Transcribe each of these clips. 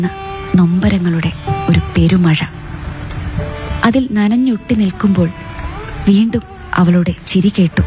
നൊമ്പരങ്ങളുടെ ഒരു പെരുമഴ അതിൽ നനഞ്ഞൊട്ടി നിൽക്കുമ്പോൾ വീണ്ടും അവളുടെ ചിരി കേട്ടു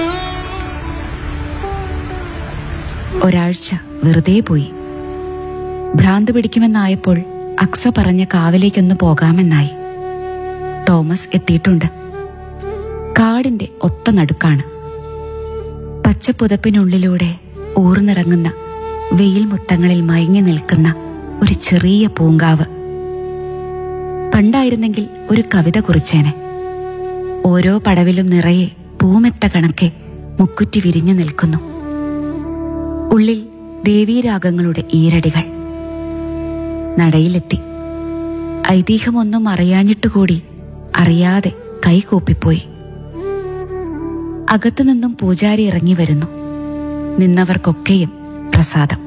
ഒരാഴ്ച വെറുതെ പോയി ഭ്രാന്ത് പിടിക്കുമെന്നായപ്പോൾ അക്സ പറഞ്ഞ കാവിലേക്കൊന്ന് പോകാമെന്നായി തോമസ് എത്തിയിട്ടുണ്ട് കാടിന്റെ ഒത്ത നടുക്കാണ് പച്ചപ്പുതപ്പിനുള്ളിലൂടെ ഊർന്നിറങ്ങുന്ന വെയിൽ മുത്തങ്ങളിൽ മയങ്ങി നിൽക്കുന്ന ഒരു ചെറിയ പൂങ്കാവ് പണ്ടായിരുന്നെങ്കിൽ ഒരു കവിത കുറിച്ചേനെ ഓരോ പടവിലും നിറയെ പൂമെത്ത കണക്കെ മുക്കുറ്റി വിരിഞ്ഞു നിൽക്കുന്നു ഉള്ളിൽ ദേവീരാഗങ്ങളുടെ ഈരടികൾ നടയിലെത്തി ഐതിഹ്യമൊന്നും അറിയാഞ്ഞിട്ടുകൂടി അറിയാതെ കൈകൂപ്പിപ്പോയി അകത്തുനിന്നും പൂജാരി ഇറങ്ങി വരുന്നു നിന്നവർക്കൊക്കെയും പ്രസാദം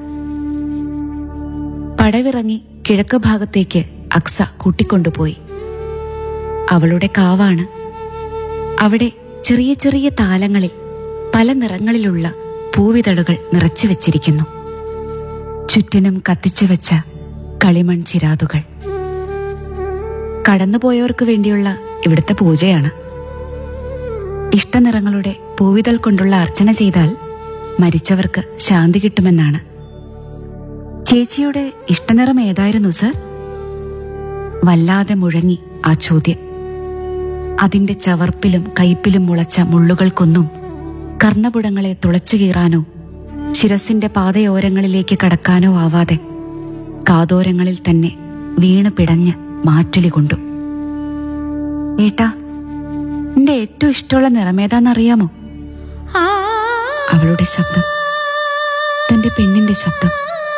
പടവിറങ്ങി കിഴക്ക് ഭാഗത്തേക്ക് അക്സ കൂട്ടിക്കൊണ്ടുപോയി അവളുടെ കാവാണ് അവിടെ ചെറിയ ചെറിയ താലങ്ങളിൽ പല നിറങ്ങളിലുള്ള പൂവിതളുകൾ നിറച്ചു വെച്ചിരിക്കുന്നു ചുറ്റിനും കത്തിച്ചു വെച്ച കളിമൺ ചിരാതുകൾ കടന്നുപോയവർക്ക് വേണ്ടിയുള്ള ഇവിടുത്തെ പൂജയാണ് ഇഷ്ടനിറങ്ങളുടെ പൂവിതൾ കൊണ്ടുള്ള അർച്ചന ചെയ്താൽ മരിച്ചവർക്ക് ശാന്തി കിട്ടുമെന്നാണ് ചേച്ചിയുടെ ഇഷ്ടനിറം ഏതായിരുന്നു സർ വല്ലാതെ മുഴങ്ങി ആ ചോദ്യം അതിന്റെ ചവർപ്പിലും കയ്പിലും മുളച്ച മുള്ളുകൾക്കൊന്നും കർണപുടങ്ങളെ തുളച്ചു കീറാനോ ശിരസിന്റെ പാതയോരങ്ങളിലേക്ക് കടക്കാനോ ആവാതെ കാതോരങ്ങളിൽ തന്നെ വീണ് പിടഞ്ഞ് മാറ്റൊലി കൊണ്ടു ഏട്ടാ എന്റെ ഏറ്റവും ഇഷ്ടമുള്ള നിറമേതാന്നറിയാമോ അവളുടെ ശബ്ദം തന്റെ പെണ്ണിന്റെ ശബ്ദം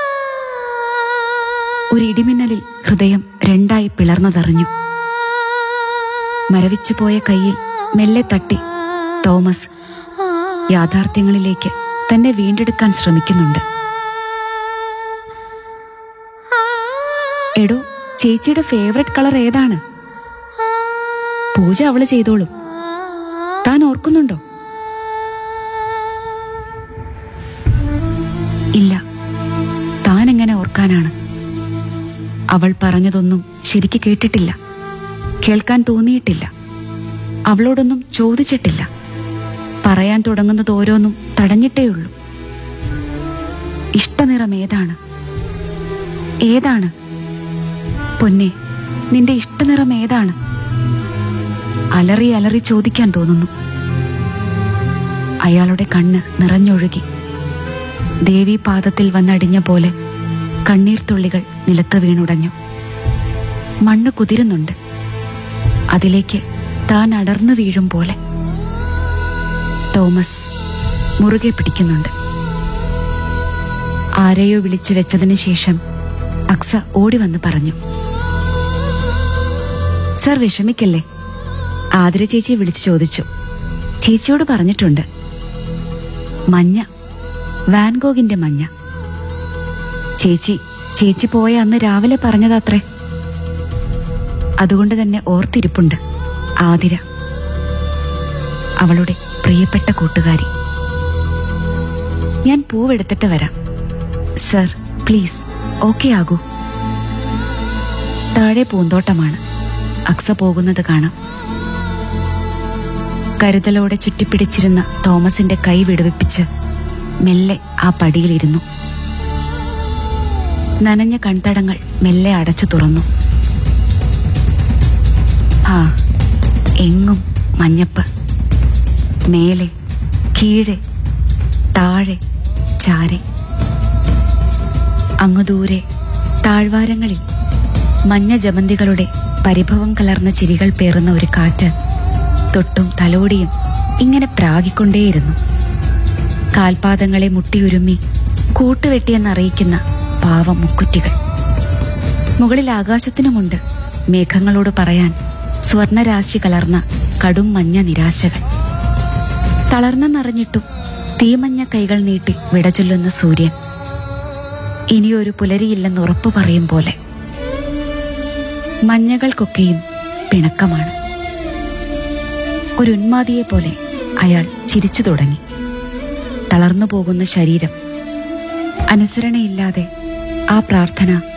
ഒരു ഇടിമിന്നലിൽ ഹൃദയം രണ്ടായി പിളർന്നതറിഞ്ഞു മരവിച്ചുപോയ കയ്യിൽ മെല്ലെ തട്ടി തോമസ് യാഥാർത്ഥ്യങ്ങളിലേക്ക് തന്നെ വീണ്ടെടുക്കാൻ ശ്രമിക്കുന്നുണ്ട് എടോ ചേച്ചിയുടെ ഫേവററ്റ് കളർ ഏതാണ് പൂജ അവള് ചെയ്തോളും താൻ ഓർക്കുന്നുണ്ടോ ഇല്ല താൻ എങ്ങനെ ഓർക്കാനാണ് അവൾ പറഞ്ഞതൊന്നും ശരിക്ക് കേട്ടിട്ടില്ല കേൾക്കാൻ തോന്നിയിട്ടില്ല അവളോടൊന്നും ചോദിച്ചിട്ടില്ല പറയാൻ തുടങ്ങുന്നത് ഓരോന്നും തടഞ്ഞിട്ടേയുള്ളൂ ഇഷ്ടനിറം ഏതാണ് ഏതാണ് പൊന്നെ നിന്റെ ഇഷ്ടനിറം ഏതാണ് അലറി അലറി ചോദിക്കാൻ തോന്നുന്നു അയാളുടെ കണ്ണ് നിറഞ്ഞൊഴുകി ദേവി പാദത്തിൽ വന്നടിഞ്ഞ പോലെ കണ്ണീർ തുള്ളികൾ നിലത്ത് വീണുടഞ്ഞു മണ്ണ് കുതിരുന്നുണ്ട് അതിലേക്ക് താൻ അടർന്നു വീഴും പോലെ തോമസ് മുറുകെ പിടിക്കുന്നുണ്ട് ആരെയോ വിളിച്ചു വെച്ചതിന് ശേഷം അക്സ ഓടി വന്ന് പറഞ്ഞു സർ വിഷമിക്കല്ലേ ആതിര ചേച്ചി വിളിച്ചു ചോദിച്ചു ചേച്ചിയോട് പറഞ്ഞിട്ടുണ്ട് മഞ്ഞ വാൻഗോഗിന്റെ മഞ്ഞ ചേച്ചി ചേച്ചി പോയ അന്ന് രാവിലെ പറഞ്ഞതത്രേ അതുകൊണ്ട് തന്നെ ഓർത്തിരിപ്പുണ്ട് ആതിര അവളുടെ പ്രിയപ്പെട്ട കൂട്ടുകാരി ഞാൻ പൂവെടുത്തിട്ട് വരാം സർ പ്ലീസ് ഓക്കെ ആകൂ താഴെ പൂന്തോട്ടമാണ് അക്സ പോകുന്നത് കാണാം കരുതലോടെ ചുറ്റിപ്പിടിച്ചിരുന്ന തോമസിന്റെ കൈ വിടുവിപ്പിച്ച് മെല്ലെ ആ പടിയിലിരുന്നു നനഞ്ഞ കൺതടങ്ങൾ മെല്ലെ അടച്ചു തുറന്നു ആ എങ്ങും മഞ്ഞപ്പ് മേലെ കീഴെ താഴെ ചാരെ അങ്ങു ദൂരെ താഴ്വാരങ്ങളിൽ മഞ്ഞ ജമന്തികളുടെ പരിഭവം കലർന്ന ചിരികൾ പേറുന്ന ഒരു കാറ്റ് തൊട്ടും തലോടിയും ഇങ്ങനെ പ്രാകിക്കൊണ്ടേയിരുന്നു കാൽപാദങ്ങളെ മുട്ടിയുരുമ്മി കൂട്ടുവെട്ടിയെന്നറിയിക്കുന്ന പാവം മുക്കുറ്റികൾ മുകളിൽ ആകാശത്തിനുമുണ്ട് മേഘങ്ങളോട് പറയാൻ സ്വർണരാശി കലർന്ന കടും മഞ്ഞ നിരാശകൾ തളർന്നെന്നറിഞ്ഞിട്ടും തീമഞ്ഞ കൈകൾ നീട്ടി വിടചൊല്ലുന്ന സൂര്യൻ ഇനിയൊരു പുലരിയില്ലെന്ന് ഉറപ്പു പറയും പോലെ മഞ്ഞകൾക്കൊക്കെയും പിണക്കമാണ് ഒരു ഉന്മാദിയെ പോലെ അയാൾ ചിരിച്ചു തുടങ്ങി തളർന്നു പോകുന്ന ശരീരം അനുസരണയില്ലാതെ ആ പ്രാർത്ഥന